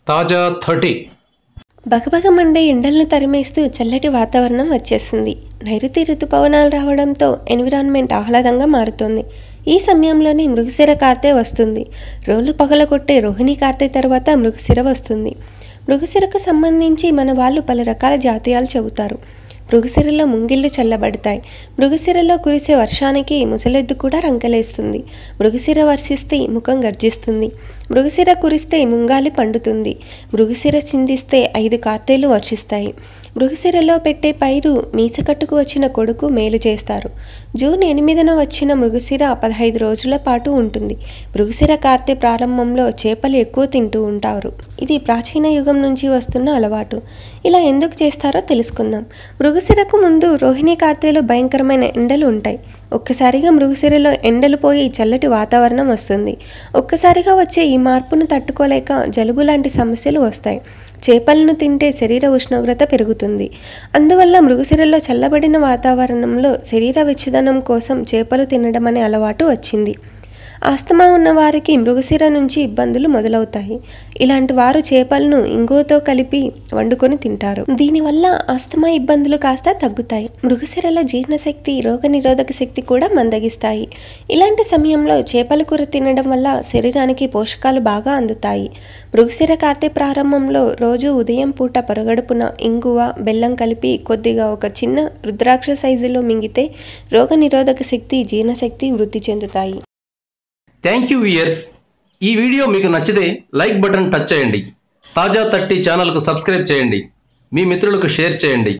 తాజా thirty బగబగ Monday ఎండలను తరిమేస్తూ చల్లటి వాతావరణం వచ్చేసింది నైరుతి ఋతుపవనాలు రావడంతో ఎన్విరాన్మెంట్ ఆహ్లాదంగా మారుతోంది ఈ సమయంలోనే మృగశిర కార్తె వస్తుంది రోలు పగల కొట్టే రోహిణి కార్తె తర్వాత మృగశిర వస్తుంది మృగశిరకు సంబంధించి మన వాళ్ళు పలు రకాల జాతీయాలు చెబుతారు మృగశిరలో ముంగిళ్ళు చల్లబడతాయి మృగశిరలో కురిసే వర్షానికి ముసలెద్దు కూడా రంకెలేస్తుంది మృగశిర వర్షిస్తే ముఖం గర్జిస్తుంది మృగశిర కురిస్తే ముంగాలి పండుతుంది మృగశిర చిందిస్తే ఐదు కార్తెలు వర్షిస్తాయి మృగశిరలో పెట్టే పైరు మీసకట్టుకు వచ్చిన కొడుకు మేలు చేస్తారు జూన్ ఎనిమిదిన వచ్చిన మృగశిర పదహైదు రోజుల పాటు ఉంటుంది మృగశిర కార్తె ప్రారంభంలో చేపలు ఎక్కువ తింటూ ఉంటారు ఇది ప్రాచీన యుగం నుంచి వస్తున్న అలవాటు ఇలా ఎందుకు చేస్తారో తెలుసుకుందాం మృగశిరకు ముందు రోహిణి కార్తెలో భయంకరమైన ఎండలు ఉంటాయి ఒక్కసారిగా మృగశిరలో ఎండలు పోయి చల్లటి వాతావరణం వస్తుంది ఒక్కసారిగా వచ్చే ఈ మార్పును తట్టుకోలేక జలుబు లాంటి సమస్యలు వస్తాయి చేపలను తింటే శరీర ఉష్ణోగ్రత పెరుగుతుంది అందువల్ల మృగశిరలో చల్లబడిన వాతావరణంలో శరీర వెచ్చదనం కోసం చేపలు తినడం అనే అలవాటు వచ్చింది ఆస్తమా ఉన్న వారికి మృగశిర నుంచి ఇబ్బందులు మొదలవుతాయి ఇలాంటి వారు చేపలను ఇంగువతో కలిపి వండుకొని తింటారు దీనివల్ల ఆస్తమా ఇబ్బందులు కాస్త తగ్గుతాయి మృగశిరలో జీర్ణశక్తి రోగనిరోధక శక్తి కూడా మందగిస్తాయి ఇలాంటి సమయంలో చేపల కూర తినడం వల్ల శరీరానికి పోషకాలు బాగా అందుతాయి మృగశిర కార్తె ప్రారంభంలో రోజు ఉదయం పూట పరగడుపున ఇంగువ బెల్లం కలిపి కొద్దిగా ఒక చిన్న రుద్రాక్ష సైజులో మింగితే రోగనిరోధక శక్తి జీర్ణశక్తి వృద్ధి చెందుతాయి థ్యాంక్ యూ ఇయర్స్ ఈ వీడియో మీకు నచ్చితే లైక్ బటన్ టచ్ చేయండి తాజా థర్టీ ఛానల్కు సబ్స్క్రైబ్ చేయండి మీ మిత్రులకు షేర్ చేయండి